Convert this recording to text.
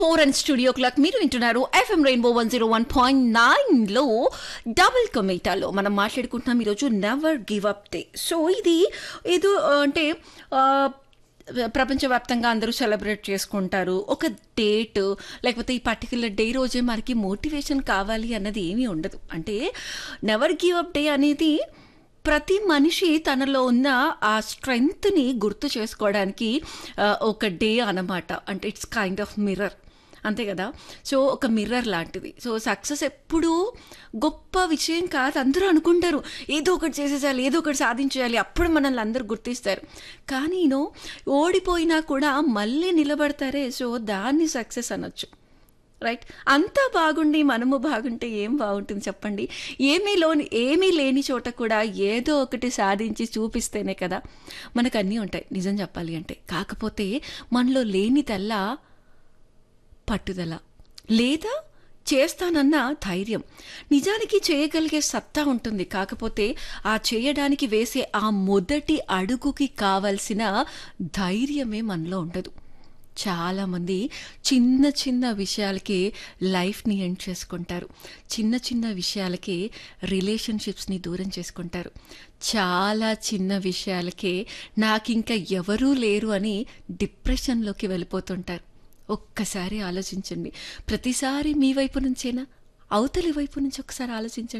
four and studio clock మీరు వింటున్నారు FM rainbow one zero one point నైన్లో double కమేటాలో మనం మాట్లాడుకుంటున్నాం ఈరోజు never give up day so ఇది ఏదో ఆ, అంటే ఆ, ప్రపంచవ్యాప్తంగా అందరూ సెలబ్రేట్ చేసుకుంటారు ఒక డేట్ లేకపోతే ఈ పర్టికులర్ డే రోజే మనకి మోటివేషన్ కావాలి అన్నది ఏమీ ఉండదు అంటే నెవర్ గివ్ అప్ డే అనేది ప్రతి మనిషి తనలో ఉన్న ఆ స్ట్రెంగ్త్ని గుర్తు చేసుకోవడానికి ఆ, ఒక డే అన్నమాట అంటే ఇట్స్ కైండ్ ఆఫ్ మిర్రర్ అంతే కదా సో ఒక మిర్రర్ లాంటిది సో సక్సెస్ ఎప్పుడూ గొప్ప విషయం కాదు అందరూ అనుకుంటారు ఏదో ఒకటి చేసేసాలి ఏదో ఒకటి సాధించేయాలి అప్పుడు మనల్ని అందరూ గుర్తిస్తారు కానీ నో ఓడిపోయినా కూడా మళ్ళీ నిలబడతారే సో దాన్ని సక్సెస్ అనొచ్చు రైట్ అంతా బాగుండి మనము బాగుంటే ఏం బాగుంటుంది చెప్పండి ఏమీ లోని ఏమీ లేని చోట కూడా ఏదో ఒకటి సాధించి చూపిస్తేనే కదా మనకు అన్నీ ఉంటాయి నిజం చెప్పాలి అంటే కాకపోతే మనలో లేనిదల్లా పట్టుదల లేదా చేస్తానన్న ధైర్యం నిజానికి చేయగలిగే సత్తా ఉంటుంది కాకపోతే ఆ చేయడానికి వేసే ఆ మొదటి అడుగుకి కావలసిన ధైర్యమే మనలో ఉండదు చాలామంది చిన్న చిన్న విషయాలకే లైఫ్ని ఎండ్ చేసుకుంటారు చిన్న చిన్న విషయాలకే రిలేషన్షిప్స్ని దూరం చేసుకుంటారు చాలా చిన్న విషయాలకే నాకింక ఎవరూ లేరు అని డిప్రెషన్లోకి వెళ్ళిపోతుంటారు ఒక్కసారి ఆలోచించండి ప్రతిసారి మీ వైపు నుంచేనా అవతలి వైపు నుంచి ఒకసారి ఆలోచించండి